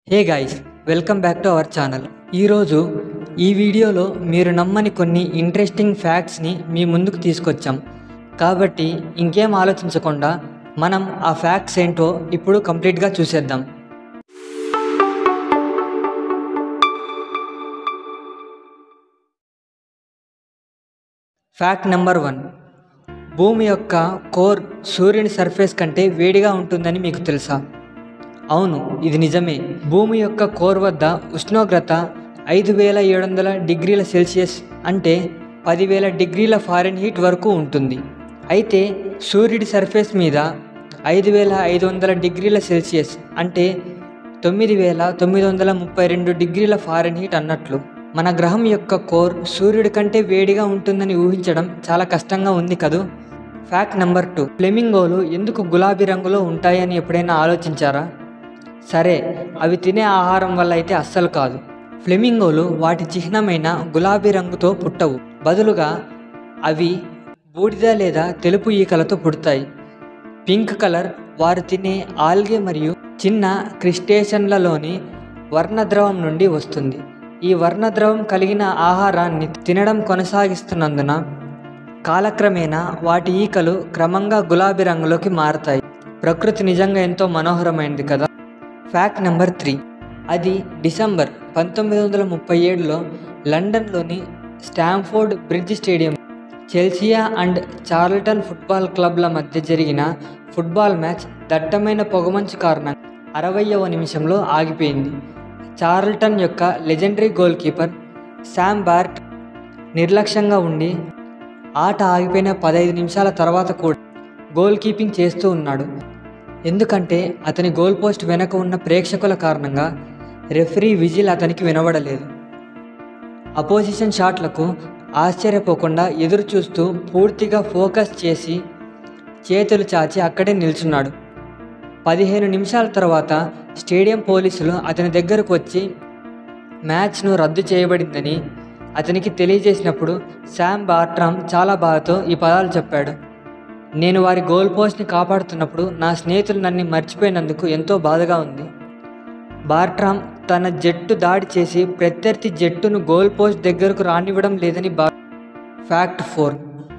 hey guys welcome back to our channel ఈరోజు ఈ వీడియోలో మీరు నమ్మని కొన్ని ఇంట్రెస్టింగ్ ఫ్యాక్ట్స్ని మీ ముందుకు తీసుకొచ్చాం కాబట్టి ఇంకేం ఆలోచించకుండా మనం ఆ ఫ్యాక్ట్స్ ఏంటో ఇప్పుడు కంప్లీట్గా చూసేద్దాం ఫ్యాక్ట్ నెంబర్ వన్ భూమి యొక్క కోర్ సూర్యుని సర్ఫేస్ కంటే వేడిగా ఉంటుందని మీకు తెలుసా అవును ఇది నిజమే భూమి యొక్క కోర్ వద్ద ఉష్ణోగ్రత ఐదు వేల ఏడు వందల డిగ్రీల సెల్సియస్ అంటే పదివేల డిగ్రీల ఫారెన్ హీట్ వరకు ఉంటుంది అయితే సూర్యుడి సర్ఫేస్ మీద ఐదు వేల ఐదు వందల డిగ్రీల సెల్సియస్ అంటే తొమ్మిది వేల తొమ్మిది వందల ముప్పై రెండు డిగ్రీల ఫారెన్ హీట్ అన్నట్లు మన గ్రహం యొక్క కోర్ సూర్యుడి కంటే వేడిగా ఉంటుందని ఊహించడం చాలా కష్టంగా ఉంది కదూ ఫ్యాక్ట్ నెంబర్ టూ ఫ్లెమింగోలు ఎందుకు గులాబీ రంగులో ఉంటాయని ఎప్పుడైనా ఆలోచించారా సరే అవి తినే ఆహారం వల్ల అయితే అస్సలు కాదు ఫ్లెమింగోలు వాటి చిహ్నమైన గులాబీ రంగుతో పుట్టవు బదులుగా అవి బూడిద లేదా తెలుపు ఈకలతో పుడతాయి పింక్ కలర్ వారు తినే ఆల్గే మరియు చిన్న క్రిస్టేషన్లలోని వర్ణద్రవం నుండి వస్తుంది ఈ వర్ణద్రవం కలిగిన ఆహారాన్ని తినడం కొనసాగిస్తున్నందున కాలక్రమేణా వాటి ఈకలు క్రమంగా గులాబీ రంగులోకి మారతాయి ప్రకృతి నిజంగా ఎంతో మనోహరమైనది కదా ఫ్యాక్ట్ నెంబర్ త్రీ అది డిసెంబర్ పంతొమ్మిది వందల ముప్పై ఏడులో లండన్లోని Stamford Bridge stadium Chelsea and Charlton football క్లబ్ల మధ్య జరిగిన ఫుట్బాల్ మ్యాచ్ దట్టమైన పొగమంచు కారణంగా అరవయవ నిమిషంలో ఆగిపోయింది చార్లటన్ యొక్క legendary goal keeper Sam Bart నిర్లక్ష్యంగా ఉండి ఆట ఆగిపోయిన పదహైదు నిమిషాల తర్వాత కూడా గోల్ కీపింగ్ చేస్తూ ఉన్నాడు ఎందుకంటే అతని గోల్ పోస్ట్ వెనక ఉన్న ప్రేక్షకుల కారణంగా రెఫరీ విజిల్ అతనికి వినబడలేదు అపోజిషన్ షాట్లకు ఆశ్చర్యపోకుండా ఎదురు చూస్తూ పూర్తిగా ఫోకస్ చేసి చేతులు చాచి అక్కడే నిల్చున్నాడు పదిహేను నిమిషాల తర్వాత స్టేడియం పోలీసులు అతని దగ్గరకు వచ్చి మ్యాచ్ను రద్దు చేయబడిందని అతనికి తెలియజేసినప్పుడు శామ్ బార్ట్రామ్ చాలా బాధతో ఈ పదాలు చెప్పాడు నేను వారి గోల్ పోస్ట్ని కాపాడుతున్నప్పుడు నా స్నేహితులు నన్ను మర్చిపోయినందుకు ఎంతో బాధగా ఉంది బార్ట్రామ్ తన జట్టు దాడి చేసి ప్రత్యర్థి జట్టును గోల్ పోస్ట్ దగ్గరకు రానివ్వడం లేదని బా ఫ్యాక్ట్ ఫోర్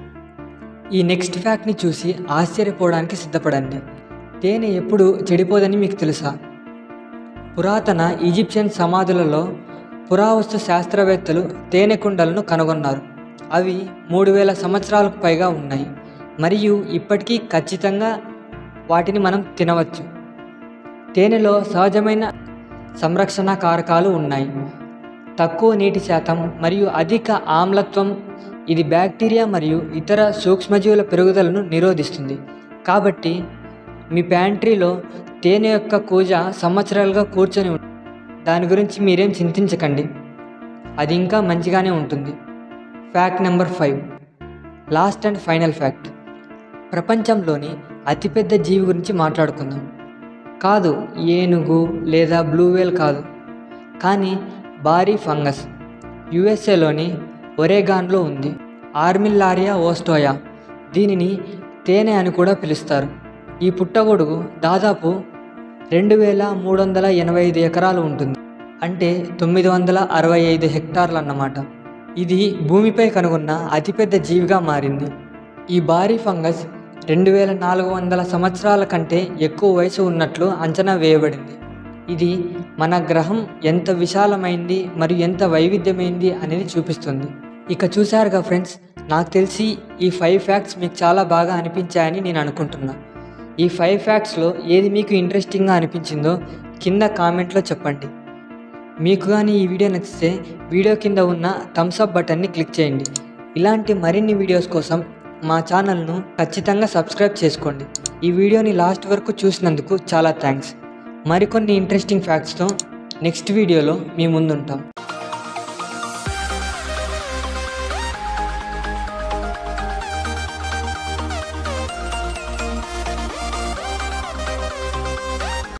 ఈ నెక్స్ట్ ఫ్యాక్ట్ని చూసి ఆశ్చర్యపోవడానికి సిద్ధపడండి తేనె ఎప్పుడు చెడిపోదని మీకు తెలుసా పురాతన ఈజిప్షియన్ సమాధులలో పురావస్తు శాస్త్రవేత్తలు తేనె కుండలను కనుగొన్నారు అవి మూడు వేల సంవత్సరాలకు పైగా ఉన్నాయి మరియు ఇప్పటికీ ఖచ్చితంగా వాటిని మనం తినవచ్చు తేనెలో సహజమైన సంరక్షణ కారకాలు ఉన్నాయి తక్కువ నీటి శాతం మరియు అధిక ఆమ్లత్వం ఇది బ్యాక్టీరియా మరియు ఇతర సూక్ష్మజీవుల పెరుగుదలను నిరోధిస్తుంది కాబట్టి మీ ప్యాంట్రీలో తేనె యొక్క కూజ సంవత్సరాలుగా కూర్చొని ఉంటుంది దాని గురించి మీరేం చింతించకండి అది ఇంకా మంచిగానే ఉంటుంది fact number five last and final fact ప్రపంచంలోని అతిపెద్ద జీవి గురించి మాట్లాడుకుందాం కాదు ఏనుగు లేదా బ్లూ వేల్ కాదు కానీ భారీ ఫంగస్ యుఎస్ఏలోని ఒరేగాన్లో ఉంది ఆర్మిల్లారియా ఓస్టోయా దీనిని తేనె అని కూడా పిలుస్తారు ఈ పుట్టగొడుగు దాదాపు రెండు వేల మూడు వందల ఎనభై ఐదు ఎకరాలు ఉంటుంది అంటే తొమ్మిది వందల అరవై ఐదు హెక్టార్లు అన్నమాట ఇది భూమిపై కనుగొన్న అతిపెద్ద జీవిగా మారింది ఈ భారీ ఫంగస్ రెండు వేల నాలుగు వందల సంవత్సరాల కంటే ఎక్కువ వయసు ఉన్నట్లు అంచనా వేయబడింది ఇది మన గ్రహం ఎంత విశాలమైంది మరియు ఎంత వైవిధ్యమైంది అనేది చూపిస్తుంది ఇక చూశారుగా ఫ్రెండ్స్ నాకు తెలిసి ఈ ఫైవ్ ఫ్యాక్ట్స్ మీకు చాలా బాగా అనిపించాయని నేను అనుకుంటున్నా ఈ ఫైవ్ ఫ్యాక్ట్స్లో ఏది మీకు ఇంట్రెస్టింగ్గా అనిపించిందో కింద కామెంట్లో చెప్పండి మీకు కానీ ఈ వీడియో నచ్చితే వీడియో కింద ఉన్న థమ్స్ అప్ బటన్ని క్లిక్ చేయండి ఇలాంటి మరిన్ని వీడియోస్ కోసం మా ఛానల్ను ఖచ్చితంగా సబ్స్క్రైబ్ చేసుకోండి ఈ వీడియోని లాస్ట్ వరకు చూసినందుకు చాలా థ్యాంక్స్ మరికొన్ని ఇంట్రెస్టింగ్ ఫ్యాక్ట్స్తో నెక్స్ట్ వీడియోలో మీ ముందుంటాం